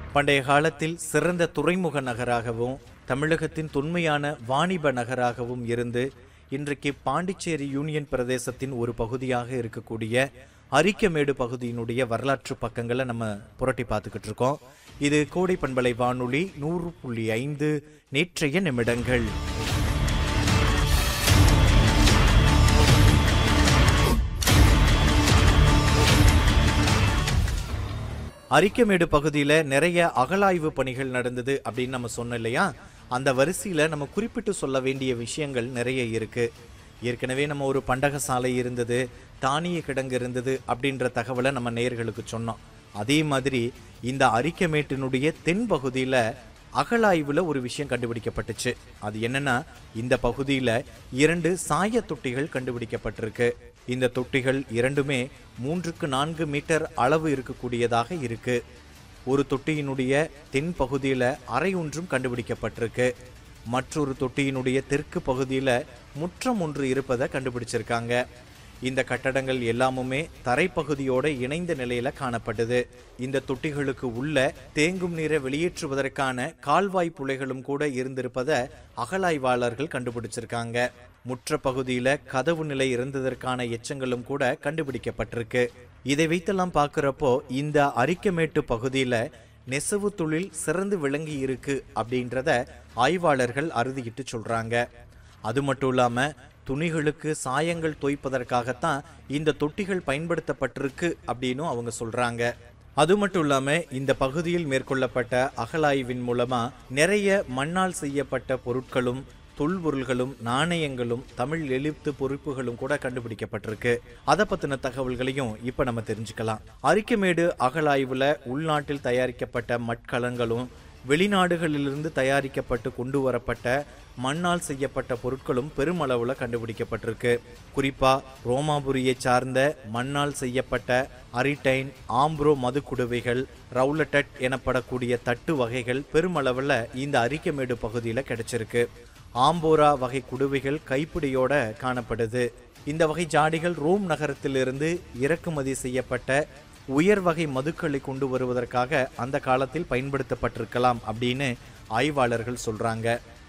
பண்டைய காலத்தில் சிறந்த துறைமுக நகராகவும் தமிழகத்தின் தொன்மையான வாணிப நகராகவும் இருந்து இன்றைக்கு பாண்டிச்சேரி யூனியன் பிரதேசத்தின் ஒரு பகுதியாக இருக்கக்கூடிய அரிக்கமேடு பகுதியினுடைய வரலாற்று பக்கங்களை நம்ம புரட்டி பார்த்துக்கிட்டு இருக்கோம் இது கோடை பண்பலை வானொலி நூறு புள்ளி ஐந்து நேற்றைய நிமிடங்கள் அரிக்கமேடு பகுதியில் நிறைய அகழாய்வு பணிகள் நடந்தது அப்படின்னு நம்ம சொன்னோம் இல்லையா அந்த வரிசையில் நம்ம குறிப்பிட்டு சொல்ல வேண்டிய விஷயங்கள் நிறைய இருக்கு ஏற்கனவே நம்ம ஒரு பண்டக சாலை இருந்தது தானிய கிடங்கு இருந்தது அப்படின்ற தகவலை நம்ம நேயர்களுக்கு சொன்னோம் அதே மாதிரி இந்த அரிக்கமேட்டினுடைய தென் பகுதியில் அகழாய்வில் ஒரு விஷயம் கண்டுபிடிக்கப்பட்டுச்சு அது என்னன்னா இந்த பகுதியில் இரண்டு சாய தொட்டிகள் கண்டுபிடிக்கப்பட்டிருக்கு இந்த தொட்டிகள் இரண்டுமே மூன்றுக்கு நான்கு மீட்டர் அளவு இருக்கக்கூடியதாக இருக்கு ஒரு தொட்டியினுடைய தென் பகுதியில் அறை ஒன்றும் கண்டுபிடிக்கப்பட்டிருக்கு மற்றொரு தொட்டியினுடைய தெற்கு பகுதியில் முற்றம் ஒன்று இருப்பதை கண்டுபிடிச்சிருக்காங்க இந்த கட்டடங்கள் எல்லாமுமே தரைப்பகுதியோட இணைந்த நிலையில காணப்பட்டது இந்த தொட்டிகளுக்கு உள்ள தேங்கும் நீரை வெளியேற்றுவதற்கான கால்வாய் புலைகளும் கூட இருந்திருப்பதை அகலாய்வாளர்கள் கண்டுபிடிச்சிருக்காங்க முற்ற பகுதியில கதவு நிலை இருந்ததற்கான எச்சங்களும் கூட கண்டுபிடிக்கப்பட்டிருக்கு இதை வைத்தெல்லாம் பார்க்குறப்போ இந்த அரிக்கமேட்டு பகுதியில நெசவு தொழில் சிறந்து விளங்கி இருக்கு அப்படின்றத ஆய்வாளர்கள் அறுதியிட்டு சொல்றாங்க அது மட்டும் இல்லாம துணிகளுக்கு சாயங்கள் தோய்ப்பதற்காகத்தான் இந்த தொட்டிகள் பயன்படுத்தப்பட்டிருக்கு அப்படின்னும் அவங்க சொல்றாங்க அது மட்டும் இல்லாம இந்த பகுதியில் மேற்கொள்ளப்பட்ட அகலாய்வின் மூலமா நிறைய மண்ணால் செய்யப்பட்ட பொருட்களும் தொல்பொருள்களும் நாணயங்களும் தமிழ் எழுத்து பொறுப்புகளும் கூட கண்டுபிடிக்கப்பட்டிருக்கு அதை பத்தின தகவல்களையும் இப்ப நம்ம தெரிஞ்சுக்கலாம் அரிக்கமேடு அகலாய்வுல உள்நாட்டில் தயாரிக்கப்பட்ட மட்கலங்களும் வெளிநாடுகளிலிருந்து தயாரிக்கப்பட்டு கொண்டு வரப்பட்ட மண்ணால் செய்யப்பட்ட பொருட்களும் பெருமளவுல கண்டுபிடிக்கப்பட்டிருக்கு குறிப்பா ரோமாபுரியை சார்ந்த மண்ணால் செய்யப்பட்ட அரிடைன் ஆம்ப்ரோ மதுக்குடுவைகள் ரவுலட்டட் எனப்படக்கூடிய தட்டு வகைகள் பெருமளவுல இந்த அரிக்கமேடு பகுதியில் கிடைச்சிருக்கு ஆம்போரா வகை குடுவைகள் கைப்பிடியோட காணப்படுது இந்த வகை ஜாடிகள் ரோம் நகரத்திலிருந்து இறக்குமதி செய்யப்பட்ட உயர் வகை மதுக்களை கொண்டு வருவதற்காக அந்த காலத்தில் பயன்படுத்தப்பட்டிருக்கலாம் அப்படின்னு ஆய்வாளர்கள் சொல்றாங்க